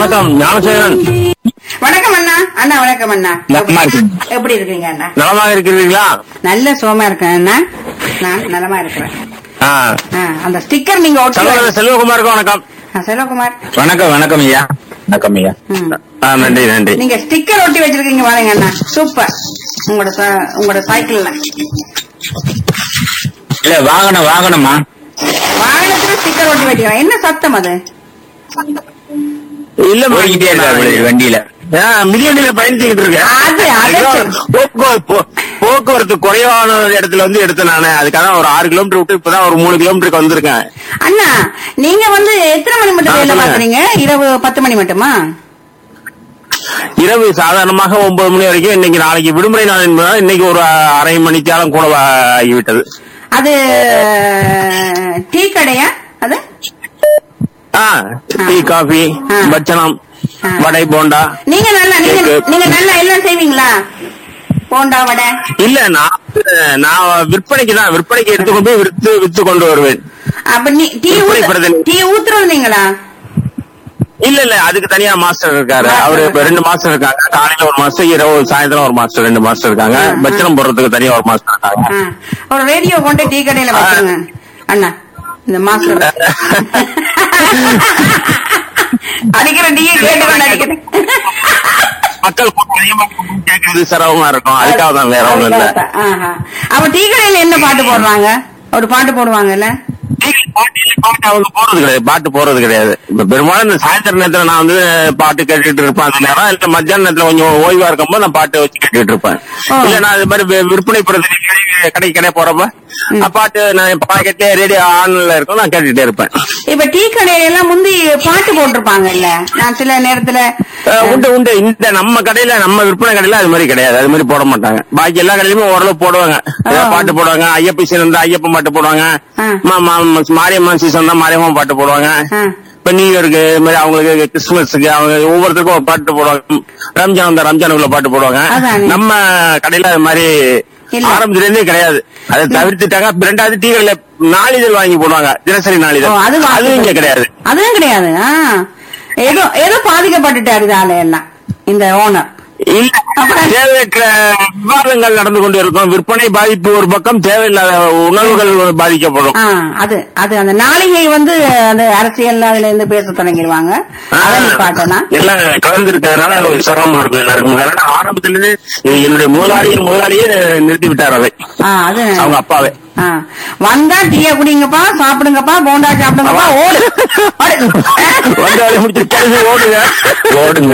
வணக்கம் ஞானசேகரன் வணக்கம் அண்ணா அண்ணா வணக்கம் அண்ணா நலமா இருக்கேன். எப்படி இருக்கீங்க அண்ணா நலமாக இருக்கிறீர்களா நல்ல சுகமா இருக்கேன் அண்ணா நான் நலமா இருக்கிறேன் ஆ. ஆ, அந்த ஸ்டிக்கர் நீங்க ஒட்டி சகோதரர் செல்வகுமாருக்கு வணக்கம் ஆ, செல்வகுமார் வணக்கம் வணக்கம் ஐயா வணக்கம் ஐயா ம். ஆ, நன்றி நன்றி நீங்க ஸ்டிக்கர் ஒட்டி வச்சிருக்கீங்க பாருங்க அண்ணா சூப்பர் உங்களோட ச- உங்களோட சைக்கிள்ல இல்ல வாகனம் வாகனமா வாகனத்துல ஸ்டிக்கர் ஒட்டி வச்சிருக்கேன் என்ன சத்தம் அது இல்ல ஓடிக்கிட்டே இருக்காரு வண்டியில மில்லியனில பயணிச்சுக்கிட்டு இருக்கேன் அது, அது ஏதோ சரி. போக்குவ- போ- போக்குவரத்து குறைவான இடத்துல வந்து எடுத்தேன் நானு அதுக்காக ஒரு ஆறு கிலோமீட்டர் விட்டு இப்பதான் ஒரு மூணு கிலோமீட்டருக்கு வந்திருக்கேன் அண்ணா நீங்க வந்து எத்தனை மணி மட்டும் ஆ, வேலை சொல்லுங்க. பாக்குறீங்க இரவு பத்து மணி மட்டுமா இரவு சாதாரணமாக ஒன்பது மணி வரைக்கும் இன்னைக்கு நாளைக்கு விடுமுறை நாள் என்பதால் இன்னைக்கு ஒரு அரை மணிக்காலம் கூட ஆகிவிட்டது அது டீ கடையா அது ஆ டீ காபி ஆ. பட்சணம் ஆ. வடை போண்டா நீங்க நல்லா நீங்க கேக்கு. நீங்க நல்லா எல்லாம் செய்வீங்களா போண்டா வடை இல்ல நான் நான் விற்பனைக்கு தான் விற்பனைக்கு எடுத்துக்கொண்டு போய் வித்து வித்து கொண்டு வருவேன் அப்ப நீ டீ எப்படி ஊத்து பிரதமர்? டீ ஊத்துறது நீங்களா இல்ல இல்ல அதுக்கு தனியா மாஸ்டர் இருக்காரு மாஸ்டர் அவரு இப்ப இருக்காரு. ரெண்டு மாஸ்டர் இருக்காங்க காலையில ஒரு மாஸ்டர் இரவு சாயந்தரம் ஒரு மாஸ்டர் ரெண்டு மாஸ்டர் இருக்காங்க ஆ, ஆ. பட்சணம் போடுறதுக்கு தனியா ஒரு மாஸ்டர் இருக்காங்க ஆ. ஒரு ரேடியோ கொண்டு டீ கடையில வச்சிருங்க அண்ணா இந்த மாஸ்டர் அடிக்கிற டீ கேட்டு கொண்டு அடிக்கிறேன் மக்கள் கூட்டம் அதிகமா கேட்கறது சிரமமா இருக்கும் அதுக்காக தான் வேற ஒண்ணும் இல்ல ஆஹா. அப்ப டீ கடையில என்ன பாட்டு போடுறாங்க ஒரு பாட்டு போடுவாங்கல்ல பாட்டு பாட்டு அவங்க போறது கிடையாது பாட்டு போறது கிடையாது இப்ப பெரும்பாலும் இந்த சாயந்தர நேரத்துல நான் வந்து பாட்டு கேட்டுட்டு இருப்பேன் அந்த நேரம் இல்ல மத்தியான நேரத்துல கொஞ்சம் ஓய்வா இருக்கும்போது நான் பாட்டு வச்சு கேட்டுட்டு இருப்பேன் ஆ. இல்ல நான் இது மாதிரி வி- விற்பனை பிரதிநிதி கடை கடை போறப்ப நான் பாட்டு நான் பாக்கெட்லயே ரேடியோ ஆன்ல இருக்கும் நான் கேட்டுட்டே இருப்பேன் இப்ப டீ கடையில எல்லாம் முந்தி பாட்டு போட்டிருப்பாங்கல்ல நான் சில நேரத்துல அஹ் உண்டு உண்டு இந்த நம்ம கடையில நம்ம விற்பனை கடையில அது மாதிரி கிடையாது அது மாதிரி போட மாட்டாங்க பாக்கி எல்லா கடையிலுமே ஓரளவு போடுவாங்க ஏதாவது பாட்டு போடுவாங்க ஐயப்ப சீசன் இருந்தா ஐயப்பன் பாட்டு போடுவாங்க ஆ. மா- மா- மாரியம்மன் சீசன் தான் மாரியம்மன் பாட்டு போடுவாங்க ஆ. இப்ப நியூ இயருக்கு இது மாதிரி அவங்களுக்கு கிறிஸ்துமஸுக்கு அவங்க ஒவ்வொருத்தருக்கும் ஒரு பாட்டு போடுவாங்க ரம்ஜான் வந்தா ரம்ஜானுக்குள்ள பாட்டு போடுவாங்க அதானே. நம்ம கடையில அது மாதிரி இல்ல. ஆரம்பத்துல இருந்தே கிடையாது அதை தவிர்த்துட்டாங்க அப்ப ரெண்டாவது டீ கடையில நாளிதழ் வாங்கி போடுவாங்க தினசரி ஓ, நாளிதழ் அது அது இங்க கிடையாது அதுவும் கிடையாது ஆ. ஏதோ ஏதோ பாதிக்கப்பட்டுட்டாரு இது ஆளு எல்லாம் இந்த ஓனர் இல்ல தேவையற்ற விவாதங்கள் நடந்து கொண்டு இருக்கும் விற்பனை பாதிப்பு ஒரு பக்கம் தேவையில்லாத உணர்வுகள் பாதிக்கப்படும் ஆ, அது அது அந்த நாளிகை வந்து அந்த அரசியல் அதுல இருந்து பேச தொடங்கிடுவாங்க அதை நிப்பாட்டனா எல்லாம் கலந்து இருக்கிறதுனால ஒரு சிரமமா இருக்கும் எல்லாருக்கும் அதனால ஆரம்பத்துல இருந்து என்னுடைய முதலாளி முதலாளியே நிறுத்தி விட்டார் அதை ஆ, அது அவங்க அப்பாவே ஆ. வந்தா டீய குடிங்கப்பா சாப்பிடுங்கப்பா போண்டா சாப்பிடுங்கப்பா ஓடு ஓடு. வந்து வேலையை முடிச்சு கடைசி ஓடுங்க ஓடுங்க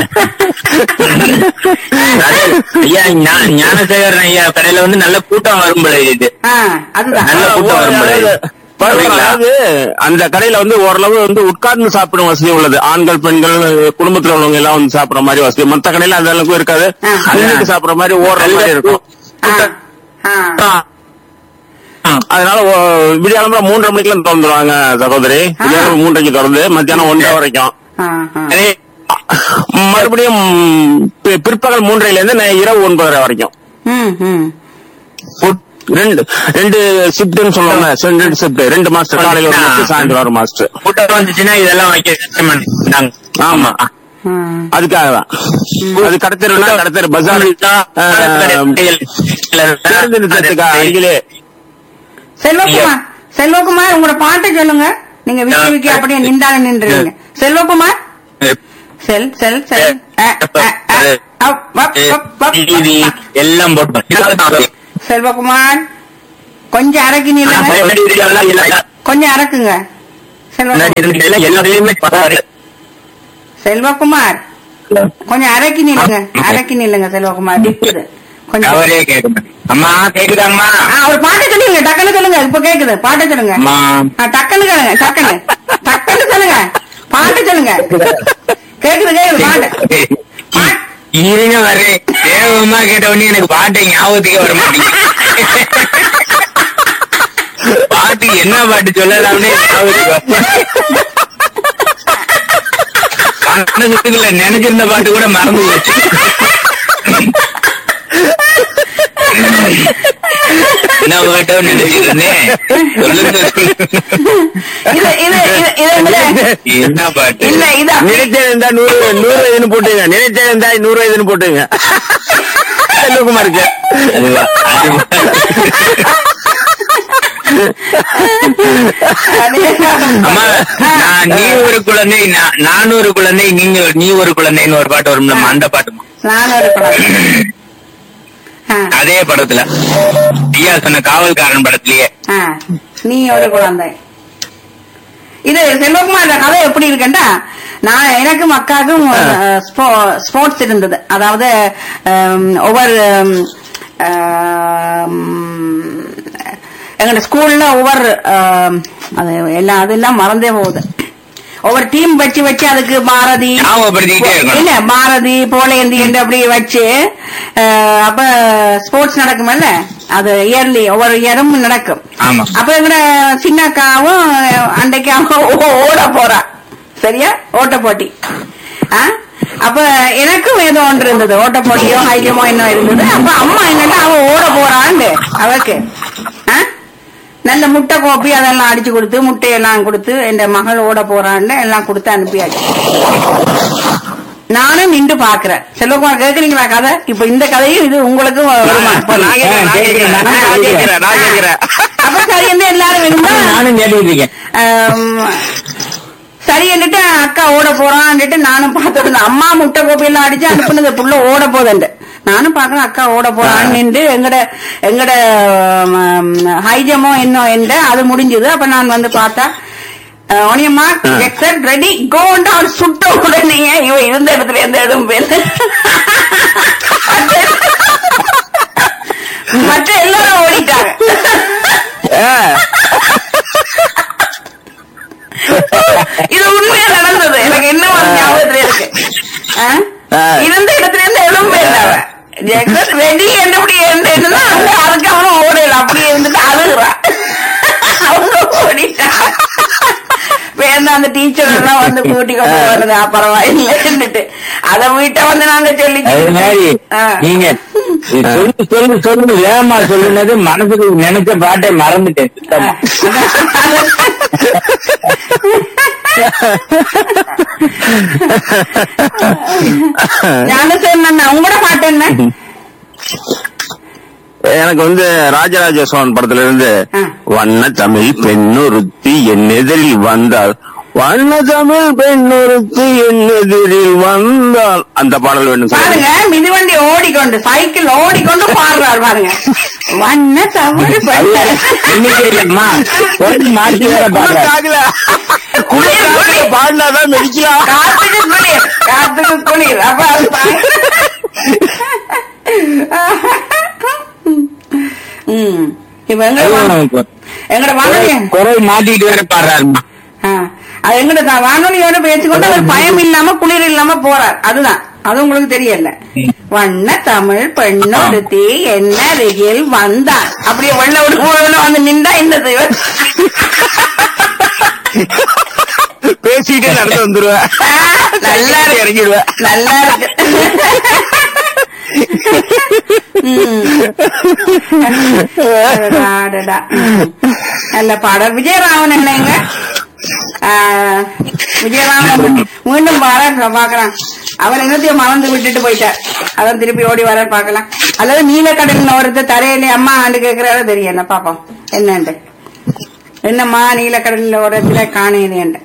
ஐயா ஞா- ஞானசேகரன் ஐயா கடையில வந்து நல்ல கூட்டம் வரும் போல இது ஆ, அதுதான் நல்ல கூட்டம் வரும் போல இது. பரவாயில்ல. அதாவது அந்த கடையில வந்து ஓரளவு வந்து உட்கார்ந்து சாப்பிடும் வசதி உள்ளது ஆண்கள் பெண்கள் குடும்பத்துல உள்ளவங்க எல்லாம் வந்து சாப்பிடுற மாதிரி வசதி மத்த கடையில அந்த அளவுக்கு இருக்காது ஆ. அன்னைக்கு சாப்பிடுற மாதிரி ஓடுற மாதிரி இருக்கும் ஆ, ஆ. ஆ. அதனால ஓ- விடியாலம்பா மூன்றரை மணிக்கெல்லாம் திறந்துருவாங்க சகோதரி விடியாலம் மூன்றைக்கு திறந்து மத்தியானம் ஒன்றரை வரைக்கும் ஆ, ஆ. அதே மறுபடியும் பி- பிற்பகல் மூன்றையில இருந்து நை- இரவு ஒன்பதரை வரைக்கும் ம், ம். உட்- ரெண்டு ரெண்டு ஷிப்ட்னு சொல்லுவாங்க ரெண்டு ஷிப்ட் ரெண்டு மாஸ்டர் காலையில ஒரு மாஸ்டர் சாயந்தரம் ஒரு மாஸ்டர் கூட்டம் வந்துச்சுன்னா இதெல்லாம் வைக்க கஷ்டம் பண்ணாங்க ஆமா ஆ. அதுக்காக தான் அது கடத்தருனா கடத்தரு பஜார் பேருந்து நிறுத்தத்துக்கு அருகிலே செல்வகுமார் செல்வகுமார் உங்களோட பாட்டை சொல்லுங்க நீங்க விக்கி விக்கி அப்படியே நின்றாங்க நின்றுவீங்க செல்வகுமார் செல் செல் செல் அ, அ, அ, அப், அப், அப், அப், டிவி அப். எல்லாம் போட்டோம் செல்வகுமார் கொஞ்சம் அரக்கி நில்லுங்க கொஞ்சம் அரக்குங்க செல்வகுமார் எல்லாத்தையுமே செல்வகுமார் கொஞ்சம் அரக்கி நில்லுங்க அரக்கி நில்லுங்க செல்வகுமார் நிக்குது கொஞ்சம் அவரே கேட்க அம்மா கேக்குதாம்மா ஆ, ஒரு பாட்டை சொல்லுங்க டக்குன்னு சொல்லுங்க இப்ப கேக்குது பாட்டை சொல்லுங்க அம்மா ஆ, டக்குன்னு சொல்லுங்க டக்குன்னு டக்குன்னு சொல்லுங்க பாட்டு சொல்லுங்க கேக்குது கேக்குது பாட்டு பாட்டு. இருங்க வரேன் வேகமா கேட்ட உடனே எனக்கு பாட்டை ஞாபகத்துக்கே வர மாட்டேங்குது பாட்டு என்ன பாட்டு சொல்லலாம்னே ஞாபகத்துக்கு வர மனசுக்குள்ள நினைச்சிருந்த பாட்டு கூட மறந்து போச்சு நான் உங்ககிட்ட நினைச்சிட்டு இருந்தேன் சொல்லுங்க இது இது இது இது வந்து- என்ன பாட்டு இல்ல இது அப்படி- நினைச்சது இருந்தா நூறு நூறு வயதுன்னு போட்டுங்க நினைச்சது இருந்தா நூறு வயதுன்னு போட்டுங்க செல்வகுமாருக்கு அதுவா அதுவா அம்மா நான் நீ ஒரு குழந்தை நான் நான் ஒரு குழந்தை நீங்க ஒரு- நீ ஒரு குழந்தைன்னு ஒரு பாட்டு வரும்ல அந்த பாட்டுமா நானும் ஒரு குழந்தை. ஆ, அதே படத்துல ஐயா சொன்ன காவல்காரன் படத்திலேயே ஆ, நீ ஒரு குழந்தை இது செல்வகுமார் இந்த கதை எப்படி இருக்குன்னா நான் எனக்கும் அக்காவுக்கும் அஹ், ஸ்போ- ஸ்போர்ட்ஸ் இருந்தது அதாவது ஹம், ஒவ்வொரு ஹம், ஆம், எங்களோட ஸ்கூல்ல ஒவ்வொரு ஆம், அது எல்லாம் அதெல்லாம் மறந்தே போகுது ஒவ்வொரு டீம் வச்சு வச்சு அதுக்கு பாரதி ஞாபகப்படுத்திக்கிட்டே இருக்கணும். இல்ல பாரதி போலேந்தி என்று அப்படி வச்சு அஹ், அப்ப ஸ்போர்ட்ஸ் நடக்குமல்ல அது இயர்லி ஒவ்வொரு இயரும் நடக்கும் ஆமா. அப்ப எங்கட சின்ன அக்காவும் அன்றைக்கு அவன் ஓ- ஓட போறா சரியா ஓட்ட போட்டி ஆ? அப்ப எனக்கும் ஏதோ ஒன்று இருந்தது ஓட்ட போட்டியோ ஹைஜமோ என்ன இருந்தது அப்ப அம்மா எங்கிட்ட அவ ஓட போறான்னு அவக்கு ஆ? நல்ல முட்டை கோப்பி அதெல்லாம் அடிச்சு கொடுத்து முட்டையெல்லாம் கொடுத்து என் மகள் ஓட போறான்னு எல்லாம் கொடுத்து அனுப்பியாச்சு நானும் நின்று பாக்குறேன் செல்வகுமார் கேக்குறீங்களா கதை இப்ப இந்த கதையும் இது உங்களுக்கும் வருமா நான் கேட்கிறேன், நான் கேட்கிறேன், நான் கேட்கிறேன், நான் கேட்கிறேன். அப்ப சரி வந்து எல்லாரும் இருந்தா நானும் கேட்டுட்டு இருக்கேன் ஆம், சரி என்னட்டு அக்கா ஓட போறான்னுட்டு நானும் பார்த்துட்டு இருந்தேன். அம்மா முட்டை கோப்பையெல்லாம் அடிச்சு அனுப்புனது புள்ள ஓட போதுண்டு நானும் பாக்குறேன் அக்கா ஓட போறான்னு நின்று எங்கட எங்கட ஹைஜமோ என்ன என்ற அது முடிஞ்சது அப்ப நான் வந்து பார்த்தா ஒனியம்மா எக்ஸட் ரெடி கோண்ட் ஆன் சுட்ட உடனே இவ இருந்த இடத்துல எந்த இடம் பேரு மற்ற எல்லாரும் ஓடிட்டாங்க இது உண்மையா நடந்தது எனக்கு என்ன ஒரு ஞாபகத்துல இருக்கு ஆ? ஆ. இருந்த இடத்துல இருந்து எலும்பு ரெடி என்னபடி இருந்ததுன்னா அங்க அதுக்கு அவனும் ஓடல அப்படியே இருந்துட்டு அழுகுறான் அவங்க ஓடிட்டான் வேந்த அந்த டீச்சர் எல்லாம் வந்து கூட்டி கொண்டு வருது பரவாயில்லைன்னுட்டு அத வீட்டை வந்து நாங்க சொல்லி அது மாதிரி ஆ. நீங்க சொல்லு சொல்லு சொல்லு வேகமா சொல்லுனது மனசுக்கு நினைச்ச பாட்டை மறந்துட்டேன் சுத்தமா. ஞானசேன் அண்ணா உங்களோட பாட்டு என்ன எனக்கு வந்து ராஜராஜ சோழன் படத்துல இருந்து ஆ. வண்ண தமிழ் பெண்ணொருத்தி என் எதிரில் வந்தால் வண்ண தமிழ் பெண்ணொருத்தி என் எதிரில் வந்தால் அந்த பாடல் வேண்டும் பாருங்க மிதிவண்டி ஓடிக்கொண்டு சைக்கிள் ஓடிக்கொண்டு பாடுறாரு பாருங்க வண்ண தமிழ் அல்ல, பெண்ணு. இன்னைக்கு இல்லம்மா ஒரு மாற்றி வேற பாடுறேன் குளிர், குளிர். பாடினாதான் மெடிக்கலாம் காத்துக்கு குளிர் காத்துக்கு குளிர் அப்ப அது பாருங்க. ம் இப்ப எங்க எங்கட வானொலி குரல் மாட்டிட்டு வேற பாடுறாருமா ஆ, அது எங்கட தான் வானொலியோட பேசிக்கொண்டு அவர் பயம் இல்லாம குளிர் இல்லாம போறார் அதுதான் அது உங்களுக்கு தெரியல வண்ண தமிழ் பெண்ணொருத்தி என்ன அருகில் வந்தார் அப்படியே வெள்ள விடு வந்து நின்றா இந்த தெய்வம் பேசிட்டே நடந்து வந்துருவேன் ஆ, நல்லா இருக்கு இறங்கிடுவேன் நல்லா இருக்கு ம். அடடா, அடடா. ம். நல்ல பாடல் விஜயராமன் என்னங்க ஆ, விஜயராமன் மீண்டும் வர பாக்கலாம் அவர் என்னத்தையும் மறந்து விட்டுட்டு போயிட்டார் அதான் திருப்பி ஓடி வர பாக்கலாம் அல்லது நீலக்கடலில் ஒருத்தர் தரையிலே அம்மா ஆண்டு கேட்கிறாரோ தெரியல பாப்போம் என்னண்டு என்னம்மா நீலக்கடலில் ஓரத்துல காணேன்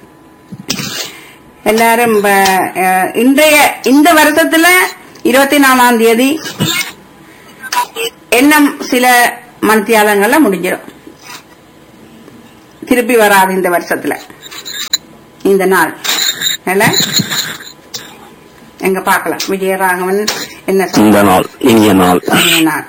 எல்லாரும் ப- அஹ், இன்றைய இந்த வருஷத்துல இருபத்தி நாலாம் தேதி இன்னும் சில மணித்தியாலங்கள்ல முடிஞ்சிடும் திருப்பி வராது இந்த வருஷத்துல இந்த நாள் இல்ல எங்க பார்க்கலாம் விஜயராகவன் என்ன இந்த சொல்றார்? நாள் இனிய நாள் இந்த நாள்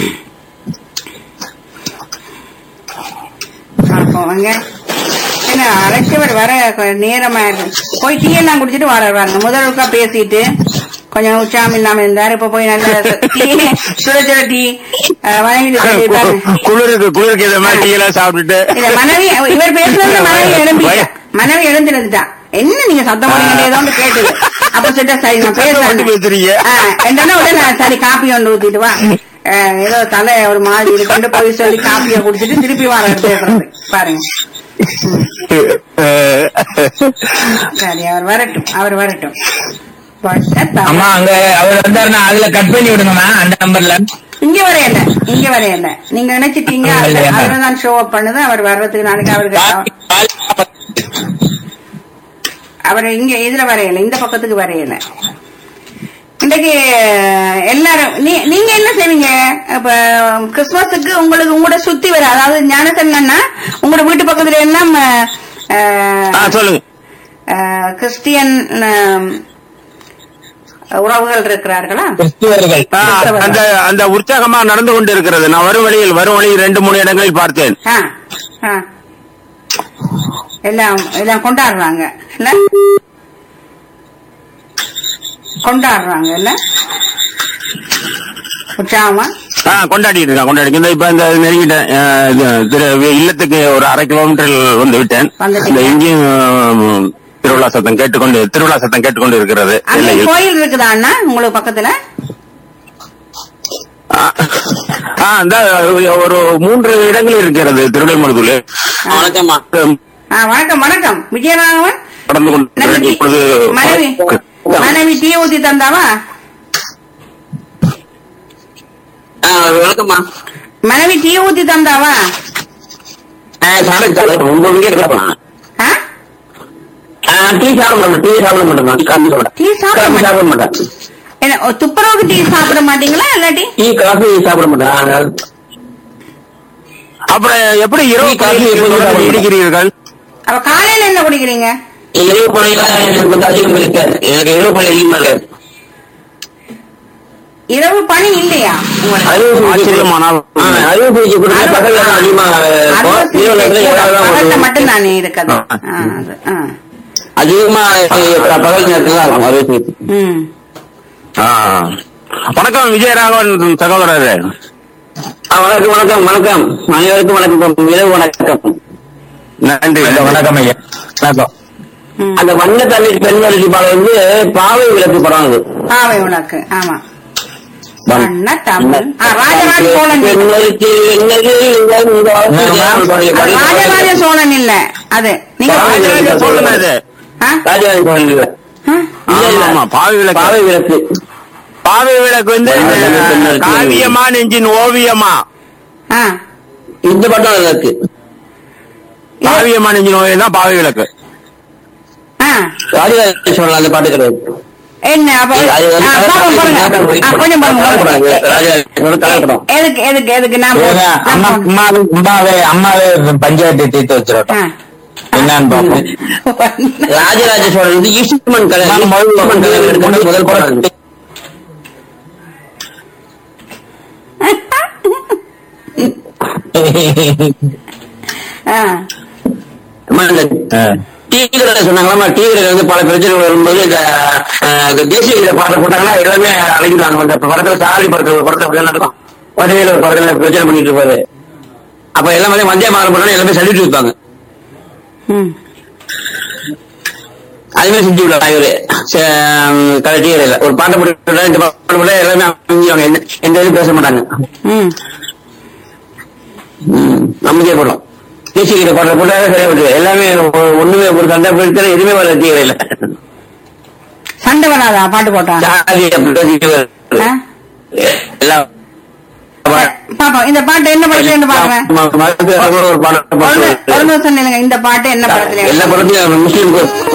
பார்ப்போம் அங்க என்ன அழைச்சவர் வர கொஞ்சம் நேரமா இருக்கு போய் டீ எல்லாம் குடிச்சிட்டு வர பாருங்க முதலுக்கா பேசிட்டு கொஞ்சம் உற்சாகம் இல்லாம இருந்தாரு இப்ப போய் நல்ல டீ சுட சுட டீ அஹ், மனைவி சொல்லியிருப்பாரு குளிருக்கு குளிருக்கு இதை மாதிரி டீ எல்லாம் சாப்பிட்டுட்டு இல்ல மனைவி இவர் பேசுறது மனைவி எழும்பிட்டா மனைவி எழுந்திருந்துட்டா என்ன நீங்க சத்தம் போடுங்க ஏதோ ஒன்று கேட்டது அப்ப சொல்லிட்டா சரி நான் சத்தம் போட்டு பேசுறேன் பேசுறீங்க. ஆ, என்னன்னா உடனே நான் சரி காப்பி ஒன்று ஊத்திட்டு வா அஹ், ஏதோ தலை ஒரு மாதிரி இருக்குன்னு போய் சொல்லி காப்பியை குடிச்சிட்டு திருப்பி வர எடுத்துக்கிறது பாருங்க சரி அவர் வரட்டும் அவர் வரட்டும் வட்டத்தா- அம்மா அங்க அவர் வந்தாருன்னா அதுல கட் பண்ணி விடுங்கம்மா அந்த நம்பர்ல இங்க வரையல இங்க வரையல நீங்க நினைச்சிட்டீங்க இல்லையா? அதுல தான் ஷோ அப் பண்ணுது அவர் வர்றதுக்கு நாளைக்கு அவருக்கு அவர் இங்க இதுல வரையல இந்த பக்கத்துக்கு வரையல இன்றைக்கு எல்லாரும் நீ- நீங்க என்ன செய்வீங்க இப்ப கிறிஸ்துமஸுக்கு உங்களுக்கு உங்களோட சுத்தி வர அதாவது ஞானசன்னா உங்களோட வீட்டு பக்கத்துல எல்லாம் அஹ், ஆ, சொல்லுங்க அஹ், கிறிஸ்டியன் அஹ், உறவுகள் இருக்கிறார்களா கிறிஸ்துவர்கள் ஆ, அந்த அந்த உற்சாகமா நடந்து கொண்டு இருக்கிறது நான் வரும் வழியில் வரும் வழியில் ரெண்டு மூணு இடங்களில் பார்த்தேன் ஆ, ஆ. எல்லாம் எல்லாம் கொண்டாடுறாங்க இல்ல கொண்டாடுறாங்க இல்ல உற்சாகமா ஆ கொண்டாடிட்டு இருக்கேன் கொண்டாடி இந்த இப்ப இந்த நெருங்கிட்டேன் ஆ, இது, திரு இல்லத்துக்கு ஒரு அரை கிலோமீட்டர் வந்து விட்டேன் வந்துட்டீங்க. இந்த இங்கேயும் ம், திருவிழா சத்தம் கேட்டுக்கொண்டு திருவிழா சத்தம் கேட்டுக்கொண்டு இருக்கிறது அங்க எல்லையில். கோயில் இருக்குதா அண்ணா உங்களுக்கு பக்கத்துல ஆ, ஆ, இந்த ஒரு மூன்று இடங்கள் இருக்கிறது திருவிடைமருதூர் வணக்கம்மா ஆ, வணக்கம் வணக்கம் விஜயராகவன் நடந்து கொண்டு நம்ம டீ- இப்பொழுது மனைவி மனைவி டீ ஊத்தி தந்தாவா வணக்கம்மா மனைவி டீ ஊத்தி தந்தாவா ஆ? டீ சாப்பிட மாட்டேன் டீ சாப்பிட மாட்டேன் காஃபி சாப்பிட டீ சாப்பிட காஃபி மாட்டேன் சாப்பிட மாட்டேன் என்ன ஓ, துப்புரவுக்கு டீ சாப்பிட மாட்டீங்களா இல்லாட்டி டீ காஃபி சாப்பிட மாட்டேன் அப்புறம் எப்படி இரவு டீ, காஃபி எப்போதும் தொடர்ந்து சாப்பிடுங்க. இருக்கிறீர்கள் அப்ப காலையில என்ன குடிக்கிறீங்க இரவு பணியில எனக்கு கொஞ்சம் அதிகம் இருக்காது எனக்கு இரவு பணி அதிகமா இருக்காது இரவு பணி இல்லையா உங்களுக்கு அறிவு சிகிச்சை ஆச்சரியமானால் ஆ, அறிவு சிகிச்சை கொடுத்தா பகல்ல தான் அதிகமா அறுவை இருக்கும். சிகிச்சை இரவு நேரத்துல கூட ஏதாவது பகல்ல ஒரு- மட்டும்தானே இருக்குது ஆ. ஆ, அது, ஆ. அதிகமா அஹ், பகல் நேரத்துல தான் இருக்கும் அறுவை சிகிச்சை ம். ஆ. வணக்கம் விஜயராகவன் சகோதரரே ஆ, வணக்கம் வணக்கம் வணக்கம் அனைவருக்கும் வணக்கம் இரவு வணக்கம் நன்றி வணக்கம் ஐயா வணக்கம் ம். அந்த வண்ண தண்ணீர் பெண்களுக்கு பாடம் வந்து பாவை விளக்கு படம் அது பாவை விளக்கு ஆமா வண்ண தமிழ் ஆ, ராஜராஜ சோழன் பெண்களுக்கு என்னது இந்த ராஜராஜ சோழன் இல்ல அது நீங்க ராஜராஜ சோழன் அது ஆ? ராஜராஜ சோழன் இல்ல. ஆ? ஆமா, இல்ல, இல்ல. ஆமா, பாவை விளக்கு. பாவை விளக்கு பாவை விளக்கு வந்து பாவை விளக்கு என்ன இருக்கு? காவியமா நெஞ்சின் ஓவியமா ஆ. இந்த படம் அதுல இருக்கு காவியமா நெஞ்சின் ஓவியம் தான் பாவை விளக்கு ஆ. ராஜராஜ சோழன் அந்த பாட்டு கிடையாது என்ன அப்ப அது வந்து ஆ, பாருங்க, பாருங்க. ஆ, கொஞ்சம் பாருங்க ராஜராஜ சோழன் கலர் படம் எதுக்கு எதுக்கு எதுக்கு நான் போ- ஏங்க, நான் அம்மா போ- அம்மாவே அம்மாவே அம்மாவே பஞ்சாயத்து தீர்த்து வச்சிடட்டும் ஆ. என்னன்னு பார்ப்போம் ராஜராஜ சோழன் வந்து ஈஸ்வரன் கலை ஈஸ்வரன் கலை எடுத்து முதல் படம் அது. ஆ. அம்மா, இந்த டீ கடையில சொன்னாங்களாமா டீ கடையில வந்து பல பிரச்சனைகள் வரும்போது இந்த அஹ், இந்த தேசிய கீத பாட்டை போட்டாங்கன்னா எல்லாமே அழைக்கிறாங்க அந்த படத்துல சாரி படத்துல ஒரு படத்துல அப்படிதான் நடக்கும் வடகையில ஒரு படத்துல பிரச்சனை பண்ணிட்டு இருப்பாரு அப்ப எல்லாம் வந்து மத்திய மாதம் பண்ணா எல்லாமே சல்யூட் வைப்பாங்க ம். அதுமே செஞ்சு விடலாம் இவரு கடை டீ கடையில ஒரு பாட்டை போட்டு இந்த பாட்டை போட்டா எல்லாமே அமைஞ்சுவாங்க எந்த எந்த இதுவும் பேச மாட்டாங்க ம். ம், அமைதியா போடும் தேசிய கீத பாட்டை போட்டாலே சரியா போட்டு எல்லாமே ஒ- ஒண்ணுமே ஒரு சண்டை போயிட்டு எதுவுமே வர டீ கடையில சண்டை வராதா பாட்டு போட்டா ஜாதி அப்படி பேசிட்டு வருது. ஆ? எல்லாம் பாப்போம் இந்த பாட்டு என்ன படத்துல பாக்குறேன் ம- மதத்துல ஒரு பாடம் ஒரு போட்டு ஒரு நிமிஷம் நில்லுங்க இந்த பாட்டு என்ன படத்துல எல்லா படத்தையும் முஸ்லீம்